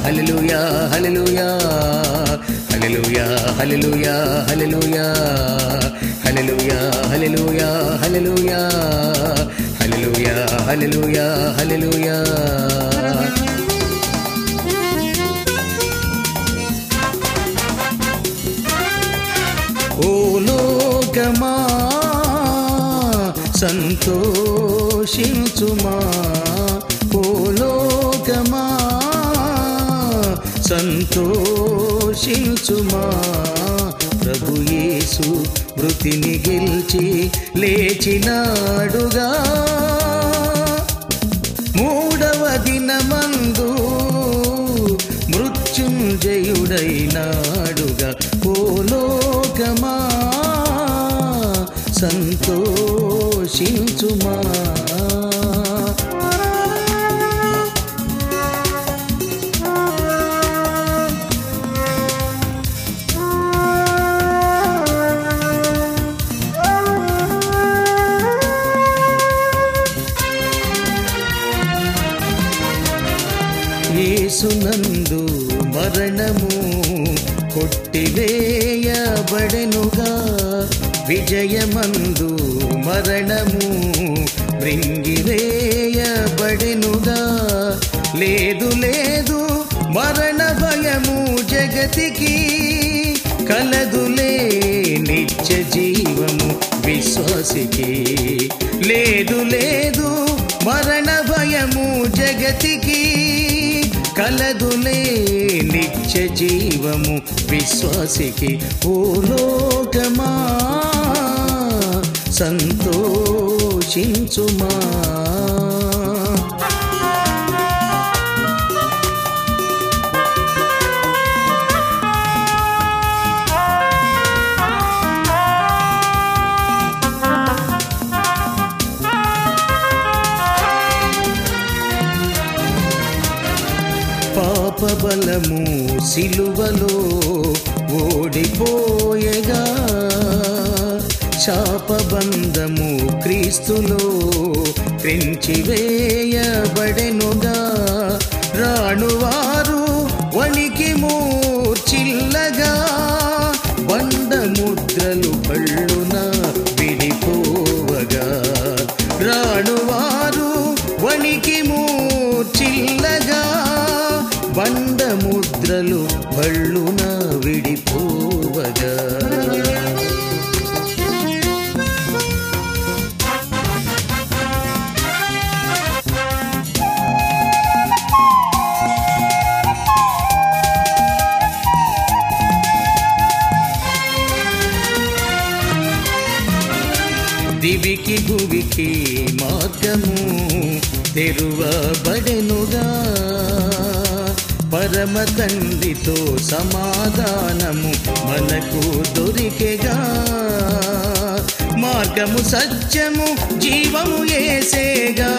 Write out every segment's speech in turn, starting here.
హల్లెలూయా హల్లెలూయా హల్లెలూయా హల్లెలూయా హల్లెలూయా హల్లెలూయా హల్లెలూయా హల్లెలూయా హల్లెలూయా హల్లెలూయా హల్లెలూయా ఓ లోకమా సంతోషించుమా ఓ లోకమా సంతోషించుమా ప్రభు యేసు మృతిని గెలిచి లేచినాడుగా మూడవ దినమందు మృత్యుంజయుడైనాడుగా ఓ లోకమా సంతోషించుమా యేసునందు మరణము కొట్టివేయబడెనుగా విజయమందు మరణము మృంగివేయబడెనుగా లేదు లేదు మరణ భయము జగతికి కలదులే నిత్య జీవము విశ్వాసికి లేదు లేదు మరణ భయము జగతికి కలదులే నిత్య జీవము విశ్వాసికి ఓ లోకమా సంతోషించుమా పాప బలము సిలువలో ఓడిపోయగా శాపబంధము క్రీస్తులో పెంచివేయబడెనుగా రాణువారు వణికి మూర్చిల్లగా బండ ముద్రలు పళ్ళున విడిపోవగా రాణువారు వణికి మూర్చిల్లగా బండ ముద్రలు బళ్ళున విడిపోవగా దివికి భువికి మార్గము తెరువబడెనుగా పరమ తండ్రితో సమాధానము మనకు దొరికెగా మార్గము సత్యము జీవము ఏసేగా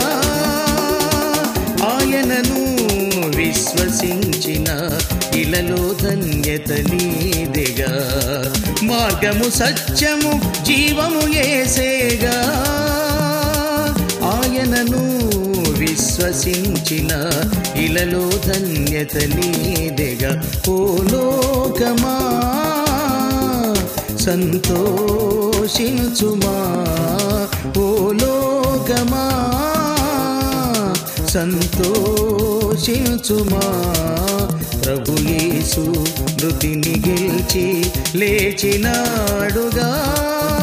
ఆయనను విశ్వసించిన ఇలలో ధన్యత నీదిగా మార్గము సత్యము జీవము ఏసేగా ఆయనను విశ్వసించిన ఇలలో ధన్యత నీదిగా ఓ లోకమా సంతోషించుమా ఓ లోకమా సంతోషించుమా ప్రభు యేసు మృతిని గెలిచి లేచినాడుగా